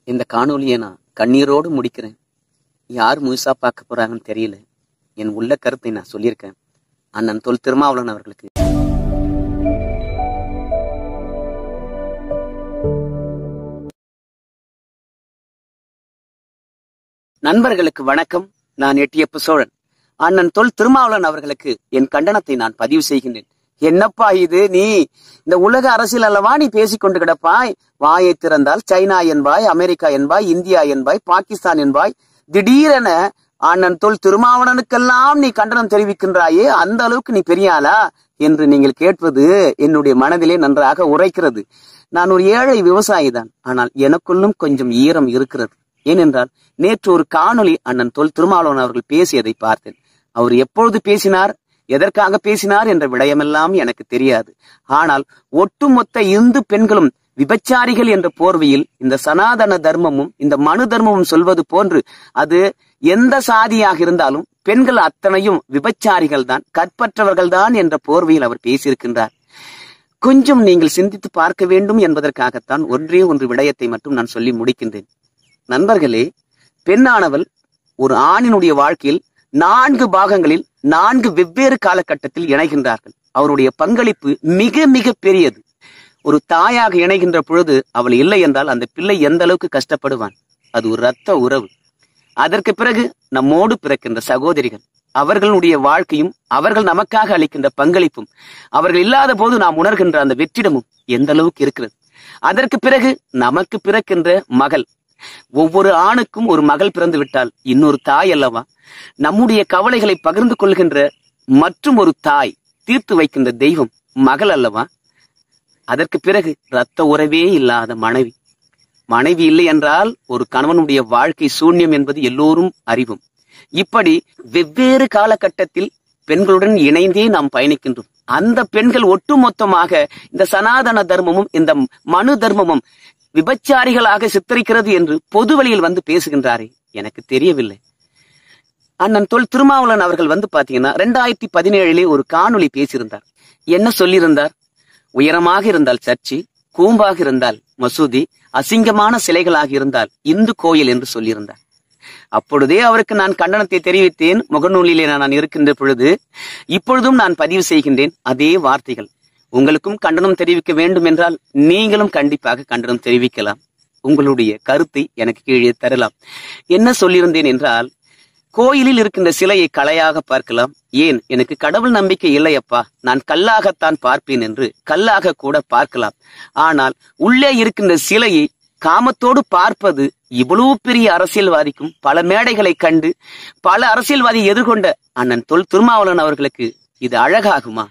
இந்த காணொளியை நான் கண்ணீரோடு முடிக்கிறேன் யார் முழுசா பார்க்க போறாங்கன்னு தெரியல என் உள்ள கருத்தை நான் சொல்லியிருக்கேன் அண்ணன் தொல் திருமாவளவன் அவர்களுக்கு நண்பர்களுக்கு வணக்கம் நான் எட்டியப்பு சோழன் அண்ணன் தொல் திருமாவளவன் அவர்களுக்கு என் கண்டனத்தை நான் பதிவு செய்கின்றேன் என்னப்பா இது நீ இந்த உலக அரசியல் அல்லவா நீ பேசிக் கொண்டு கிடப்பாய் வாயை திறந்தால் சைனா என்பாய் அமெரிக்கா என்பாய் இந்தியா என்பாய் பாகிஸ்தான் என்பாய் திடீரென அண்ணன் தொல் திருமாவளவனுக்கெல்லாம் நீ கண்டனம் தெரிவிக்கின்றாயே அந்த அளவுக்கு நீ பெரிய ஆளா என்று நீங்கள் கேட்பது என்னுடைய மனதிலே நன்றாக உரைக்கிறது நான் ஒரு ஏழை விவசாயி தான் ஆனால் எனக்குள்ளும் கொஞ்சம் ஈரம் இருக்கிறது ஏனென்றால் நேற்று ஒரு காணொளி அண்ணன் தொல் திருமாவளவன் அவர்கள் பேசியதை பார்த்தேன் அவர் எப்பொழுது பேசினார் எதற்காக பேசினார் என்ற விடயமெல்லாம் எனக்கு தெரியாது ஆனால் ஒட்டுமொத்த இந்து பெண்களும் விபச்சாரிகள் என்ற போர்வையில் இந்த சனாதன தர்மமும் இந்த மனு தர்மமும் சொல்வது போன்று அது எந்த சாதியாக இருந்தாலும் பெண்கள் அத்தனையும் விபச்சாரிகள் தான் கற்பற்றவர்கள் தான் என்ற போர்வையில் அவர் பேசியிருக்கின்றார் கொஞ்சம் நீங்கள் சிந்தித்து பார்க்க வேண்டும் என்பதற்காகத்தான் ஒன்றே ஒன்று விடயத்தை மட்டும் நான் சொல்லி முடிக்கின்றேன் நண்பர்களே பெண்ணானவள் ஒரு ஆணினுடைய வாழ்க்கையில் நான்கு பாகங்களில் நான்கு வெவ்வேறு காலகட்டத்தில் இணைகின்றார்கள் அவருடைய பங்களிப்பு மிக மிக பெரியது ஒரு தாயாக இணைகின்ற பொழுது அவள் இல்லை என்றால் அந்த பிள்ளை எந்த அளவுக்கு கஷ்டப்படுவான் அது ஒரு ரத்த உறவு அதற்கு பிறகு நம்மோடு பிறக்கின்ற சகோதரிகள் அவர்களுடைய வாழ்க்கையும் அவர்கள் நமக்காக அளிக்கின்ற பங்களிப்பும் அவர்கள் இல்லாத போது நாம் உணர்கின்ற அந்த வெற்றிடமும் எந்த அளவுக்கு இருக்கிறது அதற்கு பிறகு நமக்கு பிறக்கின்ற மகள் ஒவ்வொரு ஆணுக்கும் ஒரு மகள் பிறந்து விட்டால் இன்னொரு தாய் அல்லவா நம்முடைய கவலைகளை பகிர்ந்து கொள்கின்ற மற்றும் ஒரு தாய் தீர்த்து வைக்கின்ற தெய்வம் மகள் அல்லவா அதற்கு பிறகு இரத்த உறவே இல்லாத மனைவி மனைவி இல்லை என்றால் ஒரு கணவனுடைய வாழ்க்கை சூன்யம் என்பது எல்லோரும் அறிவும் இப்படி வெவ்வேறு காலகட்டத்தில் பெண்களுடன் இணைந்தே நாம் பயணிக்கின்றோம் அந்த பெண்கள் ஒட்டுமொத்தமாக இந்த சனாதன தர்மமும் இந்த மனு தர்மமும் விபச்சாரிகளாக சித்தரிக்கிறது என்று பொது வழியில் வந்து பேசுகின்றாரே எனக்கு தெரியவில்லை அண்ணன் தொல் திருமாவளவன் அவர்கள் வந்து பாத்தீங்கன்னா ரெண்டாயிரத்தி பதினேழிலே ஒரு காணொளி பேசியிருந்தார் என்ன சொல்லியிருந்தார் உயரமாக இருந்தால் சர்ச்சி கூம்பாக இருந்தால் மசூதி அசிங்கமான சிலைகளாக இருந்தால் இந்து கோயில் என்று சொல்லியிருந்தார் அப்பொழுதே அவருக்கு நான் கண்டனத்தை தெரிவித்தேன் முகநூலிலே நான் இருக்கின்ற பொழுது இப்பொழுதும் நான் பதிவு செய்கின்றேன் அதே வார்த்தைகள் உங்களுக்கும் கண்டனம் தெரிவிக்க வேண்டும் என்றால் நீங்களும் கண்டிப்பாக கண்டனம் தெரிவிக்கலாம் உங்களுடைய கருத்தை எனக்கு கீழே தரலாம் என்ன சொல்லியிருந்தேன் என்றால் கோயிலில் இருக்கின்ற சிலையை கலையாக பார்க்கலாம் ஏன் எனக்கு கடவுள் நம்பிக்கை இல்லையப்பா நான் கல்லாகத்தான் பார்ப்பேன் என்று கல்லாக கூட பார்க்கலாம் ஆனால் உள்ளே இருக்கின்ற சிலையை காமத்தோடு பார்ப்பது இவ்வளவு பெரிய அரசியல்வாதிக்கும் பல மேடைகளை கண்டு பல அரசியல்வாதி எதிர்கொண்ட அண்ணன் தொல் திருமாவளவன் அவர்களுக்கு இது அழகாகுமா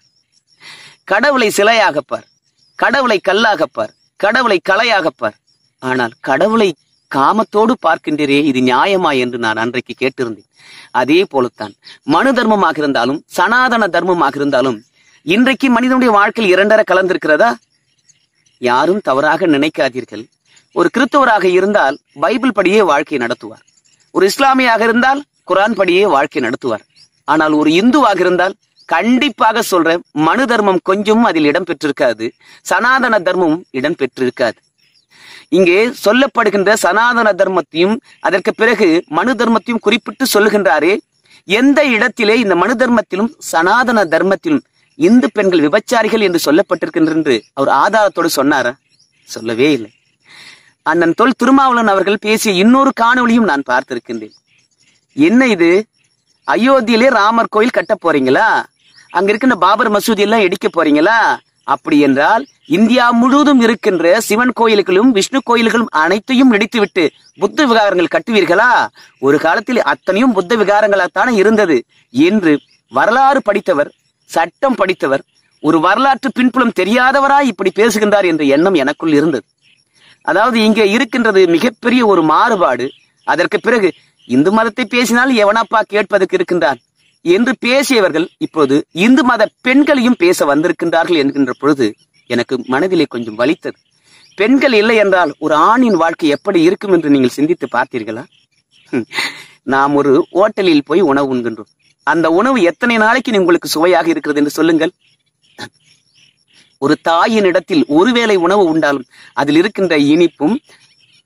கடவுளை சிலையாகப்பார் கடவுளை கல்லாகப்பார் கடவுளை கலையாகப்பார் ஆனால் கடவுளை காமத்தோடு பார்க்கின்றரே இது நியாயமா என்று நான் அன்றைக்கு கேட்டிருந்தேன் அதே போலத்தான் மனு தர்மமாக இருந்தாலும் சனாதன தர்மமாக இருந்தாலும் இன்றைக்கு மனிதனுடைய வாழ்க்கையில் இரண்டரை கலந்திருக்கிறதா யாரும் தவறாக நினைக்காதீர்கள் ஒரு கிறிஸ்தவராக இருந்தால் பைபிள் படியே வாழ்க்கை நடத்துவார் ஒரு இஸ்லாமியாக இருந்தால் குரான் படியே வாழ்க்கை நடத்துவார் ஆனால் ஒரு இந்துவாக இருந்தால் கண்டிப்பாக சொல்றேன் மனு தர்மம் கொஞ்சமும் அதில் இடம் பெற்றிருக்காது சனாதன தர்மமும் இடம் பெற்றிருக்காது இங்கே சொல்லப்படுகின்ற சனாதன தர்மத்தையும் அதற்கு பிறகு மனு தர்மத்தையும் குறிப்பிட்டு சொல்லுகின்றாரே எந்த இடத்திலே இந்த மனு தர்மத்திலும் சனாதன தர்மத்திலும் இந்து பெண்கள் விபச்சாரிகள் என்று சொல்லப்பட்டிருக்கின்ற என்று அவர் ஆதாரத்தோடு சொன்னாரா சொல்லவே இல்லை அண்ணன் தொல் திருமாவளவன் அவர்கள் பேசிய இன்னொரு காணொளியும் நான் பார்த்திருக்கின்றேன் என்ன இது அயோத்தியிலே ராமர் கோயில் கட்ட போறீங்களா அங்க இருக்கின்ற பாபர் மசூதி எல்லாம் இடிக்க போறீங்களா அப்படி என்றால் இந்தியா முழுவதும் இருக்கின்ற சிவன் கோயில்களும் விஷ்ணு கோயில்களும் அனைத்தையும் இடித்துவிட்டு புத்த விகாரங்கள் கட்டுவீர்களா ஒரு காலத்தில் அத்தனையும் புத்த விகாரங்களாகத்தானே இருந்தது என்று வரலாறு படித்தவர் சட்டம் படித்தவர் ஒரு வரலாற்று பின்புலம் தெரியாதவரா இப்படி பேசுகின்றார் என்ற எண்ணம் எனக்குள் இருந்தது அதாவது இங்கே இருக்கின்றது மிகப்பெரிய ஒரு மாறுபாடு அதற்கு பிறகு இந்து மதத்தை பேசினால் எவனப்பா கேட்பதற்கு இருக்கின்றான் என்று பேசியவர்கள் இப்போது இந்து மத பெண்களையும் பேச வந்திருக்கின்றார்கள் என்கின்ற பொழுது எனக்கு மனதிலே கொஞ்சம் வலித்தது பெண்கள் இல்லை என்றால் ஒரு ஆணின் வாழ்க்கை எப்படி இருக்கும் என்று நீங்கள் சிந்தித்து பார்த்தீர்களா நாம் ஒரு ஓட்டலில் போய் உணவு உண்கின்றோம் அந்த உணவு எத்தனை நாளைக்கு உங்களுக்கு சுவையாக இருக்கிறது என்று சொல்லுங்கள் ஒரு தாயின் இடத்தில் ஒருவேளை உணவு உண்டாலும் அதில் இருக்கின்ற இனிப்பும்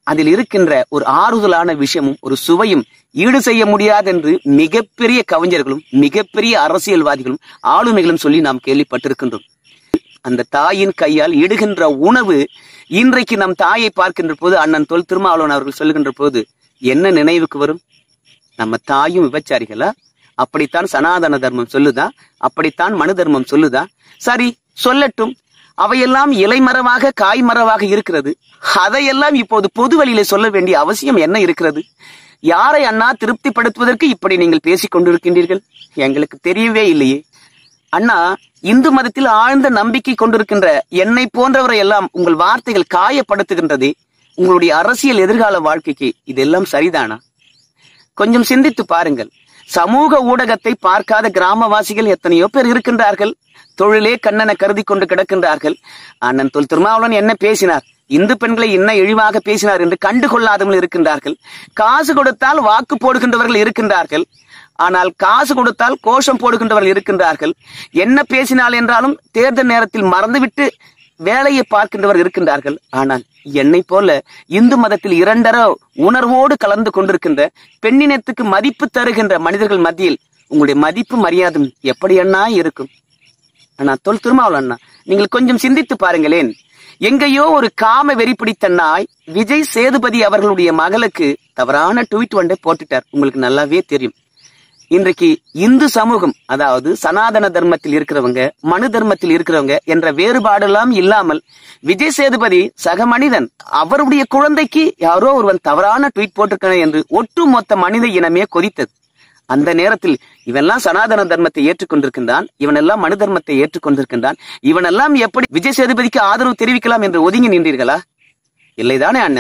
அதில் இருக்கின்ற ஒரு ஆறுதலான விஷயமும் ஒரு சுவையும் ஈடு செய்ய முடியாது என்று மிகப்பெரிய கவிஞர்களும் மிகப்பெரிய அரசியல்வாதிகளும் ஆளுமைகளும் சொல்லி நாம் கேள்விப்பட்டிருக்கின்றோம் அந்த தாயின் கையால் இடுகின்ற உணவு இன்றைக்கு நம் தாயை பார்க்கின்ற போது அண்ணன் தொல் திருமாவளவன் அவர்கள் சொல்லுகின்ற போது என்ன நினைவுக்கு வரும் நம்ம தாயும் விபச்சாரிகளா அப்படித்தான் சனாதன தர்மம் சொல்லுதா அப்படித்தான் மனு தர்மம் சொல்லுதா சரி சொல்லட்டும் அவையெல்லாம் இலைமரமாக காய்மரமாக இருக்கிறது அதையெல்லாம் இப்போது பொது வழியில சொல்ல வேண்டிய அவசியம் என்ன இருக்கிறது யாரை அண்ணா திருப்திப்படுத்துவதற்கு இப்படி நீங்கள் பேசிக் கொண்டிருக்கின்றீர்கள் எங்களுக்கு தெரியவே இல்லையே அண்ணா இந்து மதத்தில் ஆழ்ந்த நம்பிக்கை கொண்டிருக்கின்ற என்னை போன்றவரை எல்லாம் உங்கள் வார்த்தைகள் காயப்படுத்துகின்றதே உங்களுடைய அரசியல் எதிர்கால வாழ்க்கைக்கு இதெல்லாம் சரிதானா கொஞ்சம் சிந்தித்து பாருங்கள் சமூக ஊடகத்தை பார்க்காத கிராமவாசிகள் எத்தனையோ பேர் இருக்கின்றார்கள் தொழிலே கண்ணென கருதி கொண்டு கிடக்கின்றார்கள் அண்ணன் தொல் திருமாவளவன் என்ன பேசினார் இந்து பெண்களை என்ன இழிவாக பேசினார் என்று கண்டுகொள்ளாதவர்கள் இருக்கின்றார்கள் காசு கொடுத்தால் வாக்கு போடுகின்றவர்கள் இருக்கின்றார்கள் ஆனால் காசு கொடுத்தால் கோஷம் போடுகின்றவர்கள் இருக்கின்றார்கள் என்ன பேசினால் என்றாலும் தேர்தல் நேரத்தில் மறந்துவிட்டு வேலையை பார்க்கின்றவர் இருக்கின்றார்கள் ஆனால் என்னை போல இந்து மதத்தில் இரண்டர உணர்வோடு கலந்து கொண்டிருக்கின்ற பெண்ணினத்துக்கு மதிப்பு தருகின்ற மனிதர்கள் மத்தியில் உங்களுடைய மதிப்பு மரியாதை எப்படி அண்ணா இருக்கும் அண்ணா தொல் திருமாவளவன் அண்ணா நீங்கள் கொஞ்சம் சிந்தித்து பாருங்களேன் எங்கேயோ ஒரு காம வெறி பிடித்த நாய் விஜய் சேதுபதி அவர்களுடைய மகளுக்கு தவறான ட்வீட் ஒன்றை போட்டுட்டார் உங்களுக்கு நல்லாவே தெரியும் இன்றைக்கு இந்து சமூகம் அதாவது சனாதன தர்மத்தில் இருக்கிறவங்க மனு தர்மத்தில் இருக்கிறவங்க என்ற வேறுபாடெல்லாம் இல்லாமல் விஜய் சேதுபதி சக மனிதன் அவருடைய குழந்தைக்கு யாரோ ஒருவன் தவறான ட்வீட் போட்டிருக்கான என்று ஒட்டுமொத்த மனித இனமே கொதித்தது அந்த நேரத்தில் இவனெல்லாம் சனாதன தர்மத்தை ஏற்றுக்கொண்டிருக்கின்றான் இவனெல்லாம் மனு தர்மத்தை ஏற்றுக்கொண்டிருக்கின்றான் இவனெல்லாம் எப்படி விஜய் சேதுபதிக்கு ஆதரவு தெரிவிக்கலாம் என்று ஒதுங்கி நின்றீர்களா இல்லைதானே அண்ணா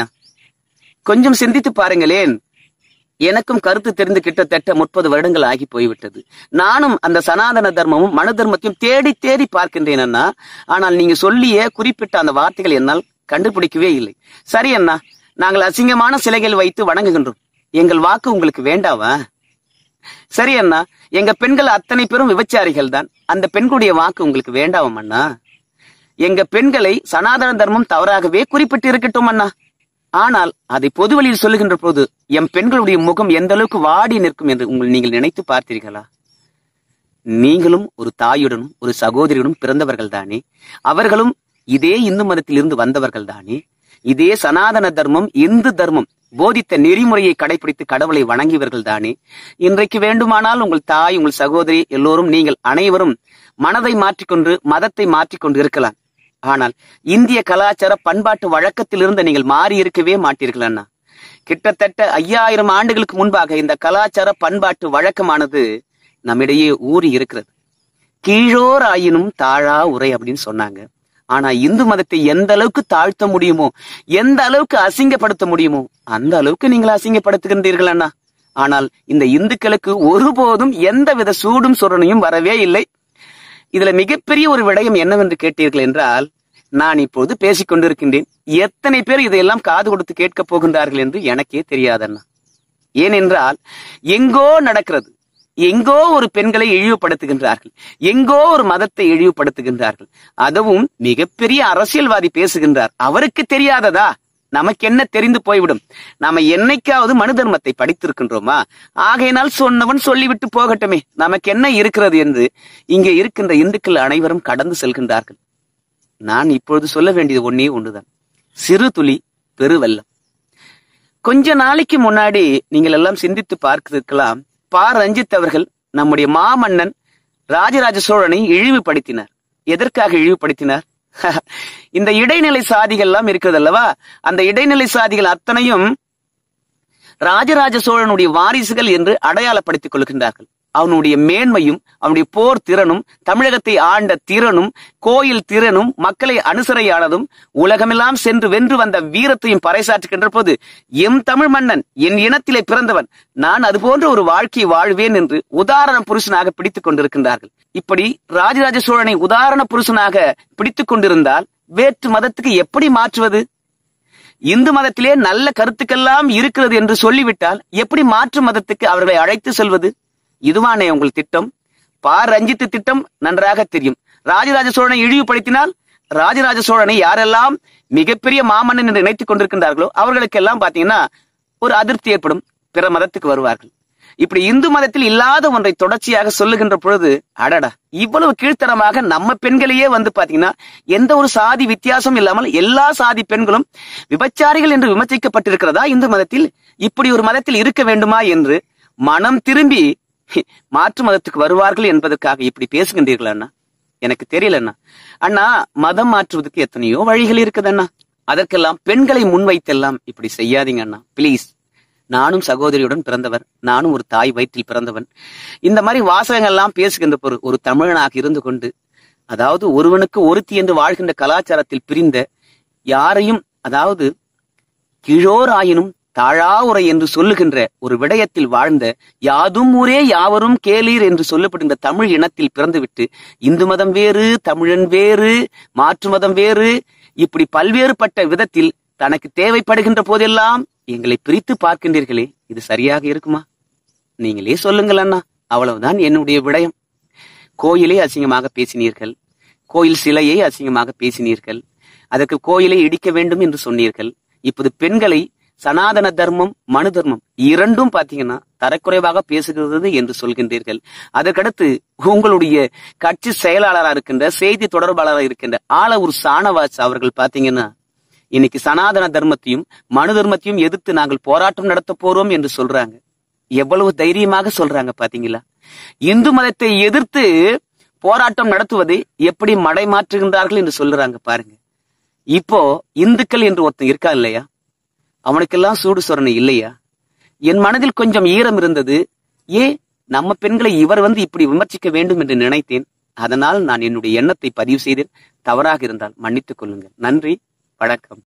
கொஞ்சம் சிந்தித்து பாருங்களேன் எனக்கும் கருத்து தெரிந்து கிட்டத்தட்ட முப்பது வருடங்கள் ஆகி போய்விட்டது நானும் அந்த சனாதன தர்மமும் மனு தர்மத்தையும் தேடி தேடி பார்க்கின்றேன் அண்ணா ஆனால் நீங்க சொல்லிய குறிப்பிட்ட அந்த வார்த்தைகள் என்னால் கண்டுபிடிக்கவே இல்லை சரி அண்ணா நாங்கள் அசிங்கமான சிலைகள் வைத்து வணங்குகின்றோம் எங்கள் வாக்கு உங்களுக்கு வேண்டாவா சரி அண்ணா எங்க பெண்கள் அத்தனை பேரும் விபச்சாரிகள் தான் அந்த பெண்களுடைய வாக்கு உங்களுக்கு வேண்டாம் அண்ணா எங்க பெண்களை சனாதன தர்மம் தவறாகவே குறிப்பிட்டு இருக்கட்டும் அண்ணா ஆனால் அதை பொது வழியில் சொல்லுகின்ற போது எம் பெண்களுடைய முகம் எந்த அளவுக்கு வாடி நிற்கும் என்று உங்கள் நீங்கள் நினைத்து பார்த்தீர்களா நீங்களும் ஒரு தாயுடனும் ஒரு சகோதரியுடனும் பிறந்தவர்கள் தானே அவர்களும் இதே இந்து மதத்திலிருந்து வந்தவர்கள் தானே இதே சனாதன தர்மம் இந்து தர்மம் போதித்த நெறிமுறையை கடைபிடித்து கடவுளை வணங்கியவர்கள் தானே இன்றைக்கு வேண்டுமானால் உங்கள் தாய் உங்கள் சகோதரி எல்லோரும் நீங்கள் அனைவரும் மனதை மாற்றிக்கொண்டு மதத்தை மாற்றிக்கொண்டு இருக்கலாம் ஆனால் இந்திய கலாச்சார பண்பாட்டு வழக்கத்திலிருந்து நீங்கள் மாறி இருக்கவே மாட்டீர்கள் அண்ணா கிட்டத்தட்ட ஐயாயிரம் ஆண்டுகளுக்கு முன்பாக இந்த கலாச்சார பண்பாட்டு வழக்கமானது நம்மிடையே ஊறி இருக்கிறது கீழோர் ஆயினும் தாழா உரை அப்படின்னு சொன்னாங்க ஆனா இந்து மதத்தை எந்த அளவுக்கு தாழ்த்த முடியுமோ எந்த அளவுக்கு அசிங்கப்படுத்த முடியுமோ அந்த அளவுக்கு நீங்கள் அசிங்கப்படுத்துகின்றீர்கள் அண்ணா ஆனால் இந்த இந்துக்களுக்கு ஒருபோதும் எந்தவித சூடும் சுரணையும் வரவே இல்லை இதுல மிகப்பெரிய ஒரு விடயம் என்னவென்று கேட்டீர்கள் என்றால் நான் இப்போது பேசிக் கொண்டிருக்கின்றேன் எத்தனை பேர் இதையெல்லாம் காது கொடுத்து கேட்கப் போகின்றார்கள் என்று எனக்கே தெரியாதண்ணா ஏனென்றால் எங்கோ நடக்கிறது எங்கோ ஒரு பெண்களை இழிவுபடுத்துகின்றார்கள் எங்கோ ஒரு மதத்தை இழிவுபடுத்துகின்றார்கள் அதுவும் மிகப்பெரிய அரசியல்வாதி பேசுகின்றார் அவருக்கு தெரியாததா நமக்கு என்ன தெரிந்து போய்விடும் நாம என்னைக்காவது மனு தர்மத்தை படித்திருக்கின்றோமா ஆகையினால் சொன்னவன் சொல்லிவிட்டு போகட்டுமே நமக்கு என்ன இருக்கிறது என்று இங்கே இருக்கின்ற இந்துக்கள் அனைவரும் கடந்து செல்கின்றார்கள் நான் இப்பொழுது சொல்ல வேண்டியது ஒன்னே ஒன்றுதான் சிறு துளி பெருவெல்லம் கொஞ்ச நாளைக்கு முன்னாடி நீங்கள் எல்லாம் சிந்தித்து பார்த்திருக்கலாம் பா ரஞ்சித் அவர்கள் நம்முடைய மாமன்னன் ராஜராஜ சோழனை இழிவுபடுத்தினார் எதற்காக இழிவுபடுத்தினார் இந்த இடைநிலை சாதிகள் எல்லாம் இருக்கிறது அல்லவா அந்த இடைநிலை சாதிகள் அத்தனையும் ராஜராஜ சோழனுடைய வாரிசுகள் என்று அடையாளப்படுத்திக் கொள்கின்றார்கள் அவனுடைய மேன்மையும் அவனுடைய போர் திறனும் தமிழகத்தை ஆண்ட திறனும் கோயில் திறனும் மக்களை அனுசரையானதும் உலகமெல்லாம் சென்று வென்று வந்த வீரத்தையும் பறைசாற்றுகின்ற போது எம் தமிழ் மன்னன் என் இனத்திலே பிறந்தவன் நான் அது போன்ற ஒரு வாழ்க்கையை வாழ்வேன் என்று உதாரண புருஷனாக பிடித்துக் கொண்டிருக்கின்றார்கள் இப்படி ராஜராஜ சோழனை உதாரண புருஷனாக பிடித்துக் கொண்டிருந்தால் வேற்று மதத்துக்கு எப்படி மாற்றுவது இந்து மதத்திலே நல்ல கருத்துக்கெல்லாம் இருக்கிறது என்று சொல்லிவிட்டால் எப்படி மாற்று மதத்துக்கு அவர்களை அழைத்து செல்வது இதுவானே உங்கள் திட்டம் பா ரஞ்சித் திட்டம் நன்றாக தெரியும் ராஜராஜ சோழனை இழிவுபடுத்தினால் ராஜராஜ சோழனை யாரெல்லாம் மிகப்பெரிய மாமன்னன் என்று நினைத்துக் கொண்டிருக்கின்றார்களோ அவர்களுக்கெல்லாம் பாத்தீங்கன்னா ஒரு அதிருப்தி ஏற்படும் பிற மதத்துக்கு வருவார்கள் இப்படி இந்து மதத்தில் இல்லாத ஒன்றை தொடர்ச்சியாக சொல்லுகின்ற பொழுது அடடா இவ்வளவு கீழ்த்தரமாக நம்ம பெண்களையே வந்து பாத்தீங்கன்னா எந்த ஒரு சாதி வித்தியாசம் இல்லாமல் எல்லா சாதி பெண்களும் விபச்சாரிகள் என்று விமர்சிக்கப்பட்டிருக்கிறதா இந்து மதத்தில் இப்படி ஒரு மதத்தில் இருக்க வேண்டுமா என்று மனம் திரும்பி மாற்று மதத்துக்கு வருவார்கள் என்பதற்காக இப்படி பேசுகின்றீர்கள் அண்ணா எனக்கு தெரியல அண்ணா அண்ணா மதம் மாற்றுவதற்கு எத்தனையோ வழிகள் இருக்குது அண்ணா அதற்கெல்லாம் பெண்களை முன்வைத்தெல்லாம் இப்படி செய்யாதீங்க அண்ணா ப்ளீஸ் நானும் சகோதரியுடன் பிறந்தவர் நானும் ஒரு தாய் வயிற்றில் பிறந்தவன் இந்த மாதிரி வாசகங்கள்லாம் பேசுகின்ற பொரு ஒரு தமிழனாக இருந்து கொண்டு அதாவது ஒருவனுக்கு ஒருத்தி என்று வாழ்கின்ற கலாச்சாரத்தில் பிரிந்த யாரையும் அதாவது கீழோர் ஆயினும் தாழாவுரை என்று சொல்லுகின்ற ஒரு விடயத்தில் வாழ்ந்த யாதும் ஊரே யாவரும் கேளீர் என்று சொல்லப்படுகின்ற தமிழ் இனத்தில் பிறந்துவிட்டு இந்து மதம் வேறு தமிழன் வேறு மாற்று மதம் வேறு இப்படி பல்வேறுபட்ட விதத்தில் தனக்கு தேவைப்படுகின்ற போதெல்லாம் எங்களை பிரித்து பார்க்கின்றீர்களே இது சரியாக இருக்குமா நீங்களே சொல்லுங்கள் அண்ணா அவ்வளவுதான் என்னுடைய விடயம் கோயிலை அசிங்கமாக பேசினீர்கள் கோயில் சிலையை அசிங்கமாக பேசினீர்கள் அதற்கு கோயிலை இடிக்க வேண்டும் என்று சொன்னீர்கள் இப்போது பெண்களை சனாதன தர்மம் மனு தர்மம் இரண்டும் பாத்தீங்கன்னா தரக்குறைவாக பேசுகிறது என்று சொல்கின்றீர்கள் அதற்கடுத்து உங்களுடைய கட்சி செயலாளராக இருக்கின்ற செய்தி தொடர்பாளராக இருக்கின்ற ஆளவூர் சாணவாஸ் அவர்கள் பாத்தீங்கன்னா இன்னைக்கு சனாதன தர்மத்தையும் மனு தர்மத்தையும் எதிர்த்து நாங்கள் போராட்டம் நடத்த போறோம் என்று சொல்றாங்க எவ்வளவு தைரியமாக சொல்றாங்க பாத்தீங்களா இந்து மதத்தை எதிர்த்து போராட்டம் நடத்துவதை எப்படி மடை மாற்றுகின்றார்கள் என்று சொல்றாங்க பாருங்க இப்போ இந்துக்கள் என்று ஒருத்தன் இருக்கா இல்லையா அவனுக்கெல்லாம் சூடு சொரணை இல்லையா என் மனதில் கொஞ்சம் ஈரம் இருந்தது ஏ நம்ம பெண்களை இவர் வந்து இப்படி விமர்சிக்க வேண்டும் என்று நினைத்தேன் அதனால் நான் என்னுடைய எண்ணத்தை பதிவு செய்தேன் தவறாக இருந்தால் மன்னித்துக் கொள்ளுங்கள் நன்றி வணக்கம்